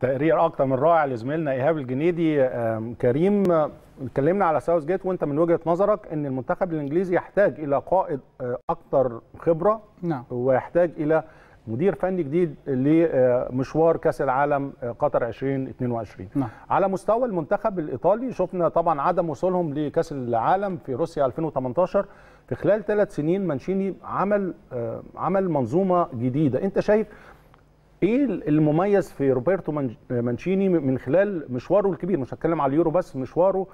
تقرير اكتر من رائع لزميلنا ايهاب الجنيدي آم، كريم آه، اتكلمنا على ساوث جيت وانت من وجهه نظرك ان المنتخب الانجليزي يحتاج الى قائد آه، اكتر خبره نعم ويحتاج الى مدير فني جديد لمشوار كاس العالم آه، قطر 2022 نعم. على مستوى المنتخب الايطالي شفنا طبعا عدم وصولهم لكاس العالم في روسيا 2018 في خلال ثلاث سنين مانشيني عمل آه، عمل منظومه جديده انت شايف ايه المميز في روبرتو منج- مانشيني من خلال مشواره الكبير مش هتكلم على اليورو بس مشواره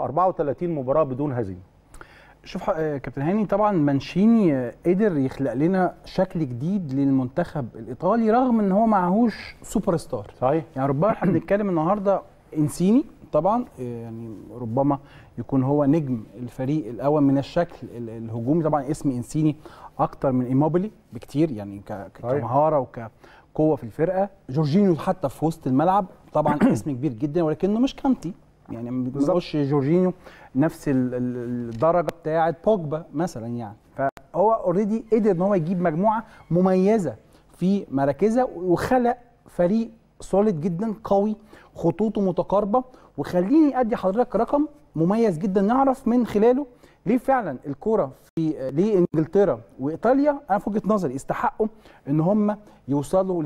و34 مباراه بدون هزيمه شوف ح- آه، كابتن هاني طبعا مانشيني آه، قدر يخلق لنا شكل جديد للمنتخب الايطالي رغم ان هو معهوش سوبر ستار صحيح يعني ربما احنا بنتكلم النهارده انسيني طبعا آه، يعني ربما يكون هو نجم الفريق الاول من الشكل ال- الهجومي طبعا اسم انسيني اكتر من ايموبيلي بكتير يعني ك- ك- صحيح. كمهاره وكقوه في الفرقه جورجينيو حتى في وسط الملعب طبعا اسم كبير جدا ولكنه مش كانتي يعني ما بنقولش جورجينيو نفس ال- ال- الدرجه بتاعه بوجبا مثلا يعني فهو اوريدي قدر ان هو يجيب مجموعه مميزه في مراكزها وخلق فريق سوليد جدا قوي خطوطه متقاربه وخليني ادي حضرتك رقم مميز جدا نعرف من خلاله ليه فعلا الكوره في ليه انجلترا وايطاليا انا في وجهه نظري يستحقوا ان هم يوصلوا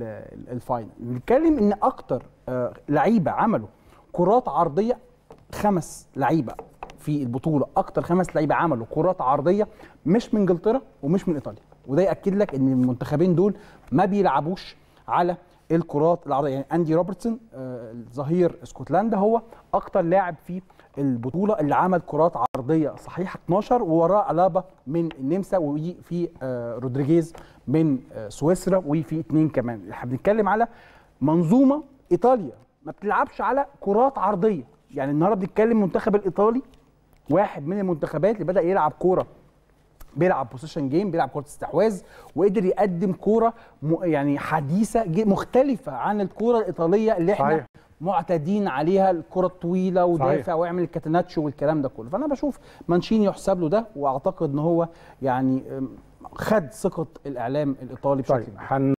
للفاينل بنتكلم ان اكتر آه، لعيبه عملوا كرات عرضيه خمس لعيبه في البطوله اكتر خمس لعيبه عملوا كرات عرضيه مش من انجلترا ومش من ايطاليا وده ياكد لك ان المنتخبين دول ما بيلعبوش على الكرات العرضيه يعني اندي روبرتسون آه، ظهير اسكتلندا هو اكتر لاعب في البطوله اللي عمل كرات عرضيه صحيحه 12 ووراه الابا من النمسا وفي آه، رودريجيز من آه، سويسرا وفي اثنين كمان احنا بنتكلم على منظومه ايطاليا ما بتلعبش على كرات عرضيه يعني النهارده بنتكلم المنتخب الايطالي واحد من المنتخبات اللي بدا يلعب كوره بيلعب بوزيشن جيم بيلعب كره استحواذ وقدر يقدم كوره م- يعني حديثه ج- مختلفه عن الكوره الايطاليه اللي احنا صحيح. معتادين عليها الكره الطويله ودافع صحيح. ويعمل الكاتناتشو والكلام ده كله فانا بشوف مانشيني يحسب له ده واعتقد ان هو يعني أم، خد ثقه الاعلام الايطالي بشكل طيب كبير هن